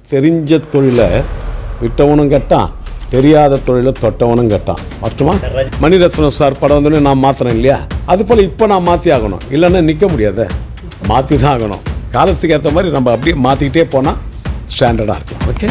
தெரிஞ்ச தொழிலை விட்டவனும் கெட்டான் தெரியாத தொழிலை தொட்டவனும் கெட்டான் மட்டுமா மணிரத்னம் சார் படம் வந்தோடனே நான் மாற்றினேன் இல்லையா அது போல் இப்போ நான் மாற்றி ஆகணும் இல்லைன்னா நிற்க முடியாத மாற்றி தான் ஆகணும் காலத்துக்கு ஏற்ற மாதிரி நம்ம அப்படியே மாற்றிக்கிட்டே போனால் ஸ்டாண்டர்டாக இருக்கலாம் ஓகே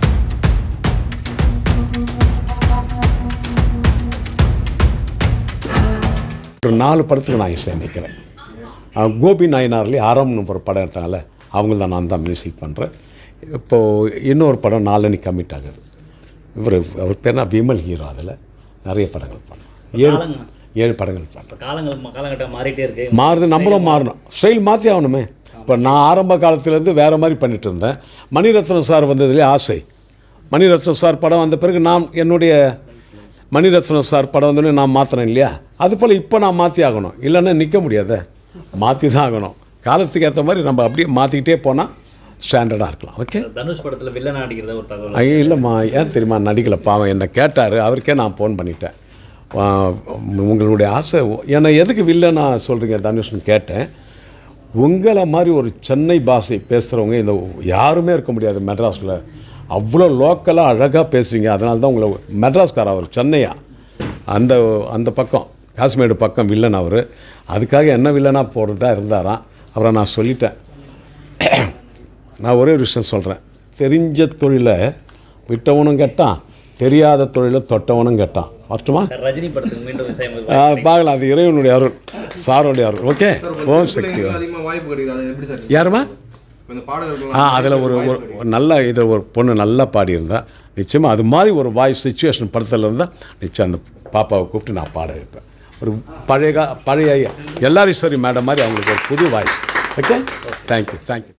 ஒரு நாலு படத்துக்கு நான் இசை நிற்கிறேன் கோபி நாயனார்லேயே ஆரம்னு ஒரு படம் எடுத்தாங்கல்ல அவங்க தான் நான் தான் மியூசிக் பண்ணுறேன் இப்போது இன்னொரு படம் நாளனி கமிட் ஆகுது இவர் அவர் பேர்னா விமல் ஹீரோ அதில் நிறைய படங்கள் பண்ணோம் ஏழு காலங்க. ஏழு படங்கள் பண்ணுறேன் காலங்கள் காலகட்டம் மாறிட்டே இருக்கு மாறுது நம்மளும் மாறணும் ஸ்டைல் மாற்றி ஆகணுமே இப்போ நான் ஆரம்ப காலத்துலேருந்து வேறு மாதிரி பண்ணிட்டு இருந்தேன் மணிரத்னம் சார் வந்ததுலேயே ஆசை மணிரத்னம் சார் படம் வந்த பிறகு நான் என்னுடைய மணிரத்னம் சார் படம் வந்தோடனே நான் மாற்றினேன் இல்லையா அது போல் இப்போ நான் மாற்றி ஆகணும் இல்லைன்னா நிற்க முடியாத மாற்றி தான் ஆகணும் காலத்துக்கு ஏற்ற மாதிரி நம்ம அப்படியே மாற்றிக்கிட்டே போனால் ஸ்டாண்டர்டாக இருக்கலாம் ஓகே தனுஷ் படத்துல வில்லனா நடிக்கிறத ஒரு தகவல் ஐயோ இல்லைம்மா ஏன் தெரியுமா நடிக்கலை பாவம் என்னை கேட்டார் அவருக்கே நான் ஃபோன் பண்ணிட்டேன் ஆ, உங்களுடைய ஆசை என்னை எதுக்கு வில்லனா சொல்கிறீங்க தனுஷ்னு கேட்டேன் உங்களை மாதிரி ஒரு சென்னை பாஷை பேசுகிறவங்க இந்த யாருமே இருக்க முடியாது மெட்ராஸில் அவ்வளோ லோக்கலாக அழகாக பேசுவீங்க அதனால தான் உங்களை மெட்ராஸ்கார அவர் சென்னையா அந்த அந்த பக்கம் காஷ்மீர் பக்கம் வில்லன் அவர் அதுக்காக என்ன வில்லனாக போகிறதா இருந்தாராம் அவரை நான் சொல்லிட்டேன் நான் ஒரே ஒரு விஷயம் சொல்கிறேன் தெரிஞ்ச தொழிலை விட்டவனும் கெட்டான் தெரியாத தொழிலை தொட்டவனும் கெட்டான் மட்டுமா ரஜினி படத்துக்கு மீண்டும் இசை ஆ, பார்க்கலாம் அது இறைவனுடைய அருள் சாரோடைய அருள் ஓகே ஓம் சக்தி அதிகமாக வாய்ப்பு கிடைக்குது அது எப்படி சார் யாருமா இப்ப இந்த பாடகர்கள் ஆ அதில் ஒரு ஒரு ஒரு நல்ல இதில் ஒரு பொண்ணு நல்லா பாடியிருந்தா நிச்சயமாக அது மாதிரி ஒரு வாய்ஸ் சுச்சுவேஷன் படத்தில் இருந்தால் நிச்சயம் அந்த பாப்பாவை கூப்பிட்டு நான் பாட வைப்பேன் ஒரு பழைய கா- பழைய எல்லாரீஸ்வரி மேடம் மாதிரி அவங்களுக்கு ஒரு புது வாய்ஸ் ஓகே தேங்க்யூ தேங்க்யூ